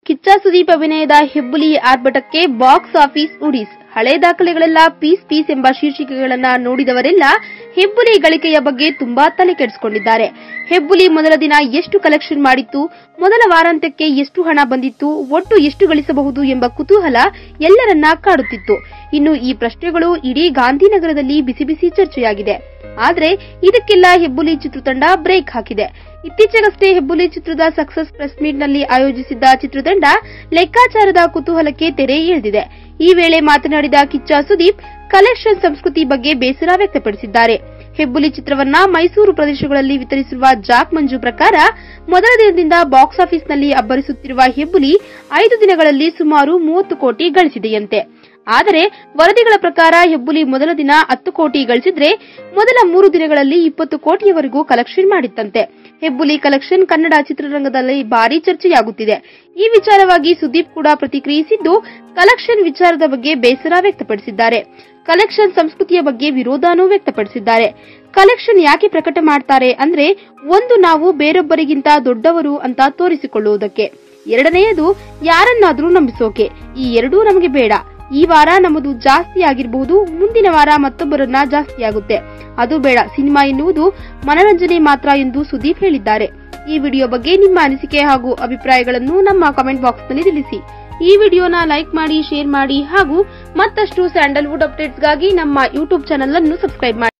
ಕಿಚ್ಚ ಸುದೀಪ್ ಅಭಿನಯದ ಹೆಬ್ಬುಲಿ ಆರ್ಭಟಕ್ಕೆ box office ಉಡೀಸ್ ಹಳೆ ದಾಖಲೆಗಳೆಲ್ಲ piece piece ಎಂಬ ಶೀರ್ಷಿಕೆಗಳನ್ನ ನೋಡಿದವರೆಲ್ಲ ಹೆಬ್ಬುಲಿ ಗಳಿಕೆಯ ಬಗ್ಗೆ ತುಂಬಾ ತಲೆ ಕೆಡಿಸಿಕೊಂಡಿದ್ದಾರೆ ಹೆಬ್ಬುಲಿ ಮೊದಲ ದಿನ ಎಷ್ಟು ಕಲೆಕ್ಷನ್ ಮಾಡಿತ್ತು ಮೊದಲ ವಾರಾಂತ್ಯಕ್ಕೆ ಎಷ್ಟು ಹಣ ಬಂದಿತ್ತು ಒಟ್ಟು ಎಷ್ಟು ಗಳಿಸಬಹುದು ಎಂಬ ಕುತೂಹಲ ಎಲ್ಲರನ್ನ ಕಾಡುತ್ತಿತ್ತು ಇನ್ನು ಈ ಪ್ರಶ್ನೆಗಳು ಇಡೀ ಗಾಂಧಿನಗರದಲ್ಲಿ ಬಿಸಿ ಬಿಸಿ ಚರ್ಚೆಯಾಗಿದೆ ಆದ್ರೆ ಇದಕ್ಕೆಲ್ಲ ಹೆಬ್ಬುಲಿ ಚಿತ್ರತಂಡ ಬ್ರೇಕ್ ಹಾಕಿದೆ ಇತ್ತೀಚೆಗಷ್ಟೇ ಹೆಬ್ಬುಲಿ ಚಿತ್ರದ ಸಕ್ಸಸ್ ಪ್ರೆಸ್ ಮೀಟ್ ನಲ್ಲಿ ಆಯೋಜಿಸಿದ್ದ ಚಿತ್ರತಂಡ ಲೆಕ್ಕಾಚಾರದ ಕುತೂಹಲಕ್ಕೆ ತೆರೆ ಎಳೆದಿದೆ ಈ ವೇಳೆ ಮಾತನಾಡಿದ ಕಿಚ್ಚ ಸುದೀಪ್ ಕಲೆಕ್ಷನ್ ಸಂಸ್ಕೃತಿ ಬಗ್ಗೆ ಬೇಸರ ವ್ಯಕ್ತಪಡಿಸಿದ್ದಾರೆ ಹೆಬ್ಬುಲಿ ಚಿತ್ರವನ್ನ ಮೈಸೂರು ಪ್ರದೇಶಗಳಲ್ಲಿ ವಿತರಿಸಿರುವ ಜಾಕ್ ಮಂಜು ಪ್ರಕಾರ ಮೊದಲ ದಿನದಿಂದ ಬಾಕ್ಸ್ ಆಫೀಸ್ನಲ್ಲಿ ಅಬ್ಬರಿಸುತ್ತಿರುವ ಹೆಬ್ಬುಲಿ ಐದು ದಿನಗಳಲ್ಲಿ ಸುಮಾರು ಮೂವತ್ತು ಕೋಟಿ ಗಳಿಸಿದೆಯಂತೆ ಆದರೆ ವರದಿಗಳ ಪ್ರಕಾರ ಹೆಬ್ಬುಲಿ ಮೊದಲ ದಿನ ಹತ್ತು ಕೋಟಿ ಗಳಿಸಿದ್ರೆ ಮೊದಲ ಮೂರು ದಿನಗಳಲ್ಲಿ ಇಪ್ಪತ್ತು ಕೋಟಿಯವರೆಗೂ ಕಲೆಕ್ಷನ್ ಮಾಡಿತ್ತಂತೆ ಹೆಬ್ಬುಲಿ ಕಲೆಕ್ಷನ್ ಕನ್ನಡ ಚಿತ್ರರಂಗದಲ್ಲಿ ಭಾರಿ ಚರ್ಚೆಯಾಗುತ್ತಿದೆ ಈ ವಿಚಾರವಾಗಿ ಸುದೀಪ್ ಕೂಡ ಪ್ರತಿಕ್ರಿಯಿಸಿದ್ದು ಕಲೆಕ್ಷನ್ ವಿಚಾರದ ಬಗ್ಗೆ ಬೇಸರ ವ್ಯಕ್ತಪಡಿಸಿದ್ದಾರೆ ಕಲೆಕ್ಷನ್ ಸಂಸ್ಕೃತಿಯ ಬಗ್ಗೆ ವಿರೋಧನೂ ವ್ಯಕ್ತಪಡಿಸಿದ್ದಾರೆ ಕಲೆಕ್ಷನ್ ಯಾಕೆ ಪ್ರಕಟ ಮಾಡ್ತಾರೆ ಅಂದ್ರೆ ಒಂದು ನಾವು ಬೇರೊಬ್ಬರಿಗಿಂತ ದೊಡ್ಡವರು ಅಂತ ತೋರಿಸಿಕೊಳ್ಳುವುದಕ್ಕೆ ಎರಡನೆಯದು ಯಾರನ್ನಾದ್ರೂ ನಂಬಿಸೋಕೆ ಈ ಎರಡೂ ನಮಗೆ ಬೇಡ ಈ ವಾರ ನಮ್ಮದು ಜಾಸ್ತಿ ಆಗಿರಬಹುದು ಮುಂದಿನ ವಾರ ಮತ್ತೊಬ್ಬರನ್ನ ಜಾಸ್ತಿ ಆಗುತ್ತೆ ಅದು ಬೇಡ ಸಿನಿಮಾ ಎನ್ನುವುದು ಮನರಂಜನೆ ಮಾತ್ರ ಎಂದು ಸುದೀಪ್ ಹೇಳಿದ್ದಾರೆ ಈ ವಿಡಿಯೋ ಬಗ್ಗೆ ನಿಮ್ಮ ಅನಿಸಿಕೆ ಹಾಗೂ ಅಭಿಪ್ರಾಯಗಳನ್ನು ನಮ್ಮ ಕಾಮೆಂಟ್ ಬಾಕ್ಸ್ ನಲ್ಲಿ ತಿಳಿಸಿ ಈ ವಿಡಿಯೋನ ಲೈಕ್ ಮಾಡಿ ಶೇರ್ ಮಾಡಿ ಹಾಗೂ ಮತ್ತಷ್ಟು ಸ್ಯಾಂಡಲ್ವುಡ್ ಅಪ್ಡೇಟ್ಸ್ಗಾಗಿ ನಮ್ಮ ಯೂಟ್ಯೂಬ್ ಚಾನೆಲ್ ಅನ್ನು ಸಬ್ಸ್ಕ್ರೈಬ್ ಮಾಡಿ